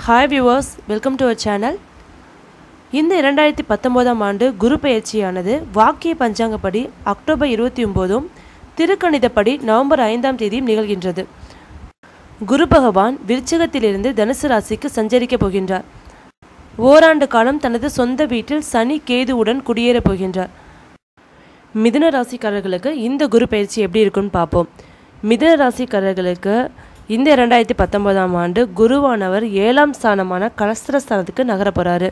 hi viewers welcome to our channel இந்த இரண்டாயிரத்தி பத்தொம்போதாம் ஆண்டு குரு பயிற்சியானது வாக்கிய பஞ்சாங்கப்படி அக்டோபர் இருபத்தி ஒம்போதும் திருக்கணிதப்படி நவம்பர் ஐந்தாம் தேதியும் நிகழ்கின்றது குரு பகவான் விருச்சிகத்திலிருந்து தனுசு ராசிக்கு சஞ்சரிக்கப் போகின்றார் ஓராண்டு காலம் தனது சொந்த வீட்டில் சனி கேதுவுடன் குடியேறப் போகின்றார் மிதுன ராசிக்காரர்களுக்கு இந்த குரு பயிற்சி எப்படி இருக்குன்னு பார்ப்போம் மிதுன ராசிக்காரர்களுக்கு இந்த ரெண்டாயிரத்தி பத்தொன்பதாம் ஆண்டு குருவானவர் ஏழாம் ஸ்தானமான கலஸ்திர ஸ்தானத்துக்கு நகர போகிறாரு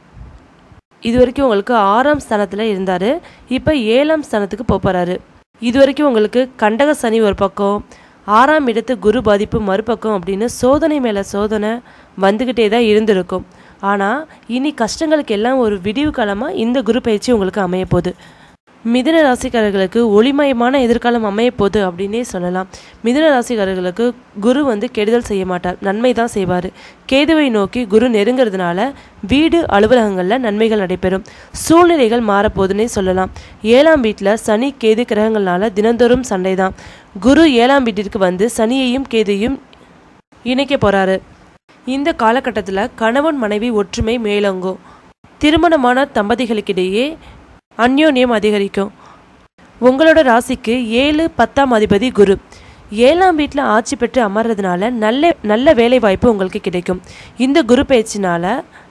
இது வரைக்கும் உங்களுக்கு ஆறாம் ஸ்தானத்தில் இருந்தார் இப்போ ஏழாம் ஸ்தானத்துக்கு போக போகிறாரு இது வரைக்கும் உங்களுக்கு கண்டக சனி ஒரு பக்கம் ஆறாம் இடத்து குரு பாதிப்பு மறுபக்கம் அப்படின்னு சோதனை மேலே சோதனை வந்துக்கிட்டே தான் இருந்திருக்கும் ஆனால் இனி கஷ்டங்களுக்கு எல்லாம் ஒரு விடிவு காலமாக இந்த குரு பயிற்சி உங்களுக்கு அமைய போகுது மிதுன ராசிக்காரர்களுக்கு ஒளிமயமான எதிர்காலம் அமைய போகுது அப்படின்னே சொல்லலாம் மிதுன ராசிக்காரர்களுக்கு குரு வந்து கெடுதல் செய்ய மாட்டார் நன்மை தான் செய்வார் கேதுவை நோக்கி குரு நெருங்கிறதுனால வீடு அலுவலகங்களில் நன்மைகள் நடைபெறும் சூழ்நிலைகள் மாறப்போகுதுன்னே சொல்லலாம் ஏழாம் வீட்டில் சனி கேது கிரகங்கள்னால தினந்தோறும் சண்டை தான் குரு ஏழாம் வீட்டிற்கு வந்து சனியையும் கேதையும் இணைக்க போகிறாரு இந்த காலகட்டத்தில் கணவன் மனைவி ஒற்றுமை மேலோங்கும் திருமணமான தம்பதிகளுக்கிடையே அந்யோன்யம் அதிகரிக்கும் உங்களோட ராசிக்கு ஏழு பத்தாம் அதிபதி குரு ஏழாம் வீட்டில் ஆட்சி பெற்று அமர்றதுனால நல்ல நல்ல வேலை வாய்ப்பு உங்களுக்கு கிடைக்கும் இந்த குரு பயிற்சினால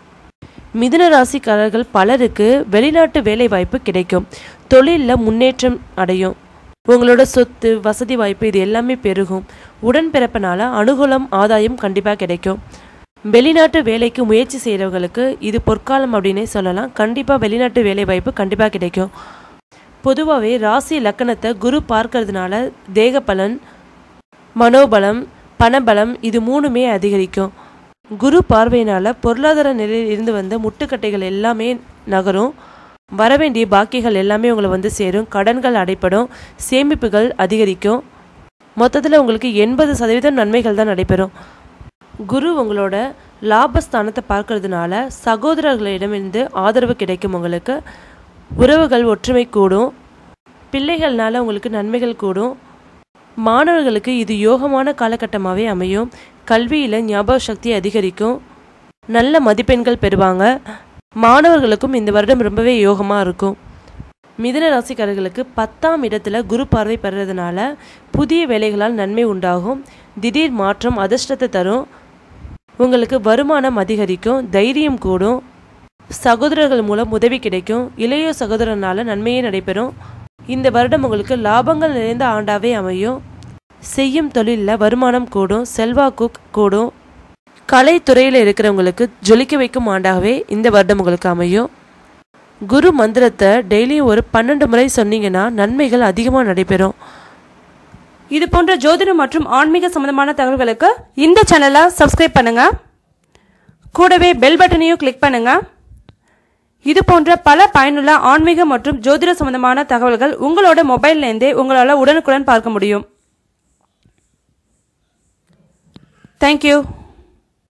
மிதுன ராசிக்காரர்கள் பலருக்கு வெளிநாட்டு வேலை வாய்ப்பு கிடைக்கும் தொழிலில் முன்னேற்றம் அடையும் உங்களோட சொத்து வசதி வாய்ப்பு இது எல்லாமே பெருகும் உடன்பிறப்பனால அனுகூலம் ஆதாயம் கண்டிப்பாக கிடைக்கும் வெளிநாட்டு வேலைக்கு முயற்சி செய்கிறவங்களுக்கு இது பொற்காலம் அப்படின்னே சொல்லலாம் கண்டிப்பாக வெளிநாட்டு வேலை வாய்ப்பு கண்டிப்பாக கிடைக்கும் பொதுவாகவே ராசி லக்கணத்தை குரு பார்க்கறதுனால தேக பலன் மனோபலம் பணபலம் இது மூணுமே அதிகரிக்கும் குரு பார்வையினால் பொருளாதார நிலையில் இருந்து வந்த முட்டுக்கட்டைகள் எல்லாமே நகரும் வரவேண்டிய பாக்கிகள் எல்லாமே உங்களை வந்து சேரும் கடன்கள் அடைப்படும் சேமிப்புகள் அதிகரிக்கும் மொத்தத்தில் உங்களுக்கு எண்பது சதவீதம் நன்மைகள் தான் நடைபெறும் குரு உங்களோட லாபஸ்தானத்தை பார்க்கறதுனால சகோதரர்களிடமிருந்து ஆதரவு கிடைக்கும் உங்களுக்கு உறவுகள் ஒற்றுமை கூடும் பிள்ளைகள்னால உங்களுக்கு நன்மைகள் கூடும் மாணவர்களுக்கு இது யோகமான காலகட்டமாகவே அமையும் கல்வியில் ஞாபக சக்தி அதிகரிக்கும் நல்ல மதிப்பெண்கள் பெறுவாங்க மாணவர்களுக்கும் இந்த வருடம் ரொம்பவே யோகமாக இருக்கும் மிதுன ராசிக்காரர்களுக்கு பத்தாம் இடத்துல குரு பார்வை பெறதுனால புதிய வேலைகளால் நன்மை உண்டாகும் திடீர் மாற்றம் அதிர்ஷ்டத்தை தரும் உங்களுக்கு வருமானம் அதிகரிக்கும் தைரியம் கூடும் சகோதரர்கள் மூலம் உதவி கிடைக்கும் இளைய சகோதரனால நன்மையே நடைபெறும் இந்த வருடம் உங்களுக்கு லாபங்கள் நிறைந்த ஆண்டாவே அமையும் செய்யும் தொழிலில் வருமானம் கூடும் செல்வாக்கு கூடும் கலைத்துறையில் இருக்கிறவங்களுக்கு ஜொலிக்க வைக்கும் ஆண்டாகவே இந்த வருடம் உங்களுக்கு அமையும் குரு மந்திரத்தை டெய்லியும் ஒரு பன்னெண்டு முறை சொன்னீங்கன்னா நன்மைகள் அதிகமாக நடைபெறும் இது போன்ற ஜோதிடம் மற்றும் ஆன்மீக சம்பந்தமான தகவல்களுக்கு இந்த சேனலை சப்ஸ்கிரைப் பண்ணுங்க கூடவே பெல் பட்டனையும் கிளிக் பண்ணுங்க இது போன்ற பல பயனுள்ள ஆன்மீக மற்றும் ஜோதிட சம்பந்தமான தகவல்கள் உங்களோட மொபைல்லேருந்தே உங்களால் உடனுக்குடன் பார்க்க முடியும் தேங்க்யூ